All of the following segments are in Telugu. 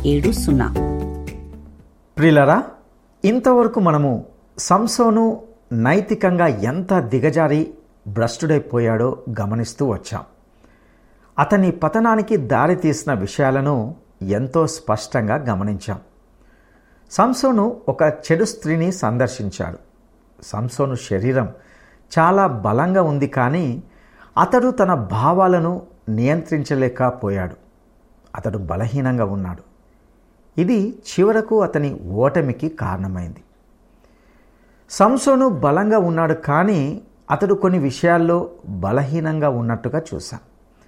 ఏడు సున్నా ప్రిలరా ఇంతవరకు మనము సంసోను నైతికంగా ఎంత దిగజారి భ్రష్టుడైపోయాడో గమనిస్తూ వచ్చాం అతని పతనానికి దారి తీసిన విషయాలను ఎంతో స్పష్టంగా గమనించాం సంసోను ఒక చెడు స్త్రీని సందర్శించాడు సంసోను శరీరం చాలా బలంగా ఉంది కానీ అతడు తన భావాలను నియంత్రించలేకపోయాడు అతడు బలహీనంగా ఉన్నాడు ఇది చివరకు అతని ఓటమికి కారణమైంది సంసోను బలంగా ఉన్నాడు కానీ అతడు కొన్ని విషయాల్లో బలహీనంగా ఉన్నట్టుగా చూశాం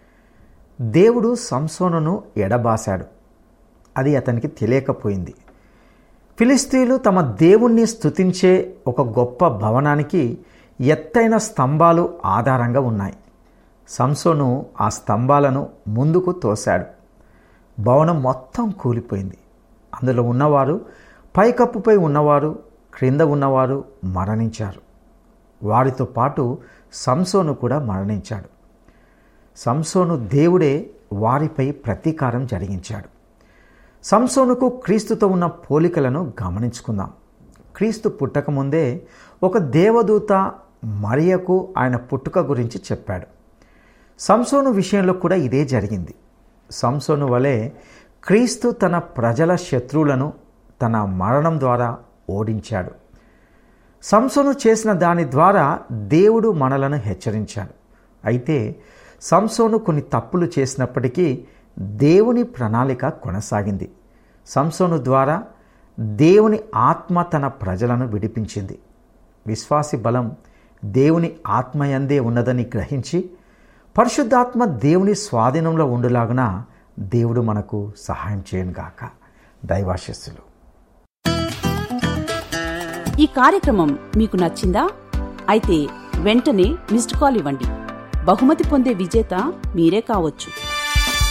దేవుడు సంసోనును ఎడబాశాడు అది అతనికి తెలియకపోయింది ఫిలిస్తీన్లు తమ దేవుణ్ణి స్తుతించే ఒక గొప్ప భవనానికి ఎత్తైన స్తంభాలు ఆధారంగా ఉన్నాయి సంసోను ఆ స్తంభాలను ముందుకు తోశాడు భవనం మొత్తం కూలిపోయింది అందులో ఉన్నవారు పైకప్పుపై ఉన్నవారు క్రింద ఉన్నవారు మరణించారు వారితో పాటు సంసోను కూడా మరణించాడు సంసోను దేవుడే వారిపై ప్రతీకారం జరిగించాడు సంసోనుకు క్రీస్తుతో ఉన్న పోలికలను గమనించుకుందాం క్రీస్తు పుట్టకముందే ఒక దేవదూత మరియకు ఆయన పుట్టుక గురించి చెప్పాడు సంసోను విషయంలో కూడా ఇదే జరిగింది సంసోను వలె క్రీస్తు తన ప్రజల శత్రువులను తన మరణం ద్వారా ఓడించాడు సంసోను చేసిన దాని ద్వారా దేవుడు మనలను హెచ్చరించాడు అయితే సంసోను కొన్ని తప్పులు చేసినప్పటికీ దేవుని ప్రణాళిక కొనసాగింది సంసోను ద్వారా దేవుని ఆత్మ తన ప్రజలను విడిపించింది విశ్వాసి బలం దేవుని ఆత్మయందే ఉన్నదని గ్రహించి పరిశుద్ధాత్మ దేవుని స్వాధీనంలో ఉండులాగున దేవుడు మనకు సహాయం చేయనుగాక దైవాశస్సులు ఈ కార్యక్రమం మీకు నచ్చిందా అయితే వెంటనే మిస్డ్ కాల్ ఇవ్వండి బహుమతి పొందే విజేత మీరే కావచ్చు